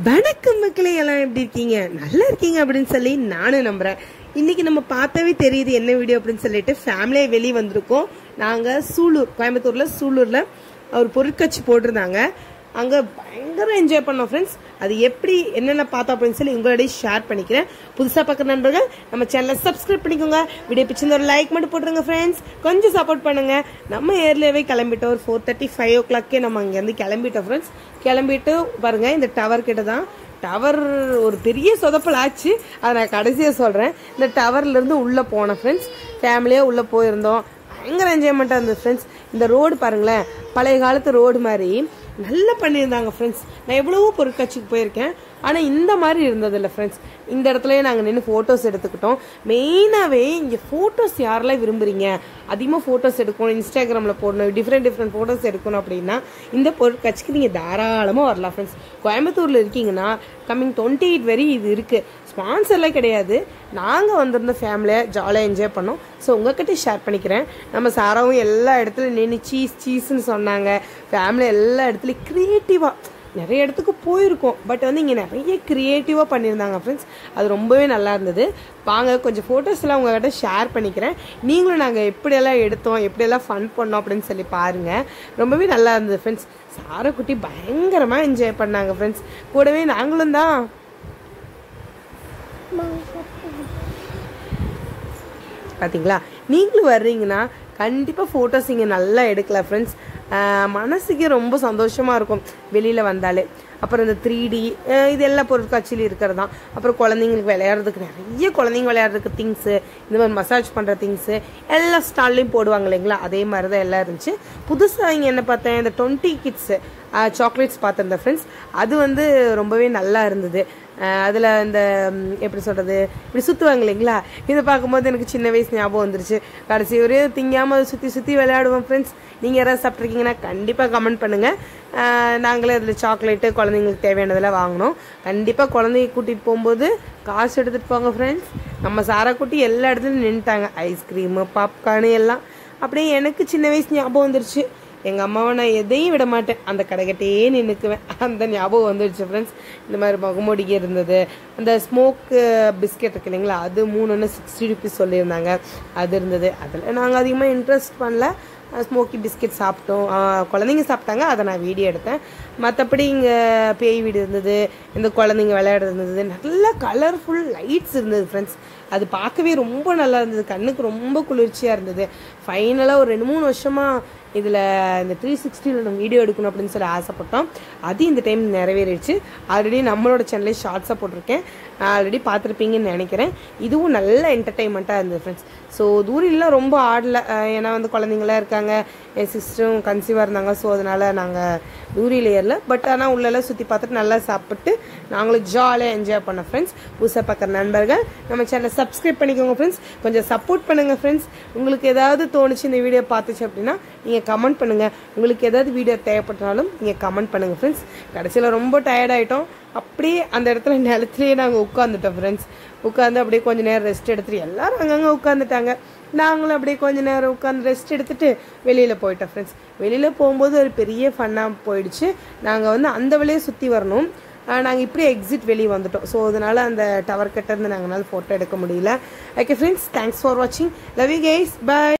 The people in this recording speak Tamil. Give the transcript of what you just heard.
வணக்கம் மக்களே எல்லாம் எப்படி இருக்கீங்க நல்லா இருக்கீங்க அப்படின்னு சொல்லி நானும் நம்புறேன் இன்னைக்கு நம்ம பார்த்தாவே தெரியுது என்ன வீடியோ அப்படின்னு சொல்லிட்டு ஃபேமிலியா வெளியே வந்திருக்கோம் நாங்க சூலூர் கோயம்புத்தூர்ல சூலூர்ல ஒரு பொருட்காட்சி போட்டிருந்தாங்க அங்க பயங்கர என்ஜாய் பண்ணோம் ஃப்ரெண்ட்ஸ் அது எப்படி என்னென்ன பார்த்தோம் அப்படின்னு சொல்லி உங்களோடய ஷேர் பண்ணிக்கிறேன் புதுசா பார்க்குற நண்பர்கள் நம்ம சேனலை சப்ஸ்கிரைப் பண்ணிக்கோங்க வீடியோ பிடிச்சிருந்த ஒரு லைக் மட்டும் போட்டுருங்க ஃப்ரெண்ட்ஸ் கொஞ்சம் சப்போர்ட் பண்ணுங்க நம்ம ஏர்லேயே கிளம்பிட்டோம் ஒரு ஃபோர் தேர்ட்டி ஃபைவ் ஓ கிளாக்கே நம்ம அங்கேருந்து கிளம்பிட்டோம் ஃப்ரெண்ட்ஸ் கிளம்பிட்டு பாருங்க இந்த டவர் கிட்ட தான் டவர் ஒரு பெரிய சொதப்பல் ஆச்சு அதை நான் கடைசியாக சொல்கிறேன் இந்த டவர்ல இருந்து உள்ளே போனேன் ஃப்ரெண்ட்ஸ் ஃபேமிலியாக உள்ளே போயிருந்தோம் பயங்கர என்ஜாய்மெண்ட்டாக இருந்தது ஃப்ரெண்ட்ஸ் இந்த ரோடு பாருங்களேன் பழைய காலத்து ரோடு மாதிரி நல்லா பண்ணியிருந்தாங்க ஃப்ரெண்ட்ஸ் நான் எவ்வளவோ பொருட்காட்சிக்கு போயிருக்கேன் ஆனால் இந்த மாதிரி இருந்ததில்ல ஃப்ரெண்ட்ஸ் இந்த இடத்துலயே நாங்கள் நின்று ஃபோட்டோஸ் எடுத்துக்கிட்டோம் மெயினாகவே இங்கே ஃபோட்டோஸ் யாரெல்லாம் விரும்புறீங்க அதிகமாக ஃபோட்டோஸ் எடுக்கணும் இன்ஸ்டாகிராமில் போடணும் டிஃப்ரெண்ட் டிஃப்ரெண்ட் ஃபோட்டோஸ் எடுக்கணும் அப்படின்னா இந்த பொருட்காட்சிக்கு நீங்கள் தாராளமாக வரலாம் ஃப்ரெண்ட்ஸ் கோயம்புத்தூரில் இருக்கீங்கன்னா கம்மிங் டுவெண்ட்டி எயிட் வரை இது இருக்குது ஸ்பான்சர்லாம் கிடையாது நாங்கள் வந்திருந்த ஃபேமிலியாக ஜாலியாக என்ஜாய் பண்ணோம் ஸோ உங்ககிட்ட ஷேர் பண்ணிக்கிறேன் நம்ம சாராவும் எல்லா இடத்துலையும் நின்று சீஸ் சீஸ்ன்னு சொன்னாங்க ஃபேமிலி எல்லா இடத்துலையும் க்ரியேட்டிவாக நிறைய இடத்துக்கு போயிருக்கோம் பட் வந்து இங்கே நிறைய க்ரியேட்டிவாக பண்ணியிருந்தாங்க ஃப்ரெண்ட்ஸ் அது ரொம்பவே நல்லா இருந்தது வாங்க கொஞ்சம் ஃபோட்டோஸ்லாம் உங்ககிட்ட ஷேர் பண்ணிக்கிறேன் நீங்களும் நாங்கள் எப்படியெல்லாம் எடுத்தோம் எப்படியெல்லாம் ஃபன் பண்ணோம் அப்படின்னு சொல்லி பாருங்கள் ரொம்பவே நல்லா இருந்தது ஃப்ரெண்ட்ஸ் சாரக்குட்டி பயங்கரமாக என்ஜாய் பண்ணாங்க ஃப்ரெண்ட்ஸ் கூடவே நாங்களும் தான் பார்த்தீங்களா நீங்களும் வர்றீங்கன்னா கண்டிப்பாக ஃபோட்டோஸ் இங்கே நல்லா எடுக்கலாம் ஃப்ரெண்ட்ஸ் மனசுக்கு ரொம்ப சந்தோஷமாக இருக்கும் வெளியில் வந்தாலே அப்புறம் இந்த த்ரீ டி இது எல்லா பொருட்காட்சியிலும் இருக்கிறது தான் அப்புறம் குழந்தைங்களுக்கு விளையாடுறதுக்கு நிறைய குழந்தைங்க விளையாடுறதுக்கு திங்ஸு இந்த மாதிரி மசாஜ் பண்ணுற திங்ஸு எல்லா ஸ்டால்லையும் போடுவாங்க இல்லைங்களா அதே மாதிரி தான் எல்லாம் இருந்துச்சு புதுசாக இங்கே என்ன பார்த்தேன் இந்த டுவெண்ட்டி கிட்ஸு சாக்லேட்ஸ் பார்த்துருந்தேன் ஃப்ரெண்ட்ஸ் அது வந்து ரொம்பவே நல்லா இருந்தது அதில் இந்த எப்படி சொல்கிறது இப்படி சுற்றுவாங்க இல்லைங்களா இதை பார்க்கும்போது எனக்கு சின்ன வயசு ஞாபகம் வந்துருச்சு கடைசி வரையும் திங்காமல் அதை சுற்றி சுற்றி விளையாடுவோம் ஃப்ரெண்ட்ஸ் நீங்கள் யாராவது சாப்பிட்ருக்கீங்கன்னா கண்டிப்பாக கமெண்ட் பண்ணுங்கள் நாங்களே அதில் சாக்லேட்டு குழந்தைங்களுக்கு தேவையானதெல்லாம் வாங்கினோம் கண்டிப்பாக குழந்தைய கூட்டிகிட்டு போகும்போது காசு எடுத்துகிட்டு போங்க ஃப்ரெண்ட்ஸ் நம்ம சாரா குட்டி எல்லா இடத்துலையும் நின்றுட்டாங்க ஐஸ்கிரீமு பாப்கார்னு எல்லாம் அப்படியே எனக்கு சின்ன வயசு ஞாபகம் வந்துருச்சு எங்கள் அம்மாவை நான் எதையும் விட மாட்டேன் அந்த கடைக்கட்டையே நின்றுக்குவேன் அந்த ஞாபகம் வந்துடுச்சு ஃப்ரெண்ட்ஸ் இந்த மாதிரி முகமூடிக்கு இருந்தது அந்த ஸ்மோக்கு பிஸ்கெட் இருக்கு இல்லைங்களா அது மூணு ஒன்று சிக்ஸ்டி ருபீஸ் சொல்லியிருந்தாங்க அது இருந்தது அதில் நாங்கள் அதிகமாக இன்ட்ரெஸ்ட் பண்ணல ஸ்மோக்கி பிஸ்கெட் சாப்பிட்டோம் குழந்தைங்க சாப்பிட்டாங்க அதை நான் வீடியோ எடுத்தேன் மற்றபடி இங்கே பேய் வீடு இருந்தது இந்த குழந்தைங்க விளையாடுறது இருந்தது நல்ல கலர்ஃபுல் லைட்ஸ் இருந்தது ஃப்ரெண்ட்ஸ் அது பார்க்கவே ரொம்ப நல்லா இருந்தது கண்ணுக்கு ரொம்ப குளிர்ச்சியாக இருந்தது ஃபைனலாக ஒரு ரெண்டு மூணு வருஷமாக இதில் இந்த த்ரீ சிக்ஸ்டியில் நம்ம வீடியோ எடுக்கணும் அப்படின்னு சொல்லி ஆசைப்பட்டோம் அது இந்த டைம் நிறைவேறிடுச்சு ஆல்ரெடி நம்மளோட சேனலே ஷார்ட்ஸாக போட்டிருக்கேன் ஆல்ரெடி பார்த்துருப்பீங்கன்னு நினைக்கிறேன் இதுவும் நல்ல என்டர்டைன்மெண்ட்டாக இருந்தது ஃப்ரெண்ட்ஸ் ஸோ தூரிலாம் ரொம்ப ஆடல ஏன்னா வந்து குழந்தைங்களாம் இருக்காங்க என் சிஸ்டரும் கன்சீவாக இருந்தாங்க ஸோ அதனால் நாங்கள் தூரியில் ஏறல பட் ஆனால் உள்ளெல்லாம் சுற்றி பார்த்துட்டு நல்லா சாப்பிட்டு நாங்களும் ஜாலியாக என்ஜாய் பண்ணோம் ஃப்ரெண்ட்ஸ் புதுசாக பார்க்குற நண்பர்கள் நம்ம சேனலை சப்ஸ்கிரைப் பண்ணிக்கோங்க ஃப்ரெண்ட்ஸ் கொஞ்சம் சப்போர்ட் பண்ணுங்கள் ஃப்ரெண்ட்ஸ் உங்களுக்கு ஏதாவது தோணுச்சு இந்த வீடியோ பார்த்துச்சு அப்படின்னா நீங்கள் கமெண்ட் பண்ணுங்கள் உங்களுக்கு ஏதாவது வீடியோ தேவைப்பட்டாலும் நீங்கள் கமெண்ட் பண்ணுங்கள் ஃப்ரெண்ட்ஸ் கடைசியில் ரொம்ப டயர்ட் ஆகிட்டோம் அப்படியே அந்த இடத்துல நிலத்துலேயே நாங்கள் உட்காந்துட்டோம் ஃப்ரெண்ட்ஸ் உட்காந்து அப்படியே கொஞ்சம் நேரம் ரெஸ்ட் எடுத்துட்டு எல்லாரும் அங்கங்கே உட்காந்துட்டாங்க நாங்களும் அப்படியே கொஞ்ச நேரம் உட்காந்து ரெஸ்ட் எடுத்துட்டு வெளியில் போயிட்டோம் ஃப்ரெண்ட்ஸ் வெளியில் போகும்போது ஒரு பெரிய ஃபன்னாக போயிடுச்சு நாங்கள் வந்து அந்த வழியே சுற்றி வரணும் நாங்கள் இப்படி எக்ஸிட் வெளியே வந்துட்டோம் ஸோ அதனால அந்த டவர் கிட்ட இருந்து நாங்களால ஃபோட்டோ எடுக்க முடியல ஓகே ஃப்ரெண்ட்ஸ் தேங்க்ஸ் ஃபார் வாட்சிங் லவ் யூ கேஸ் பாய்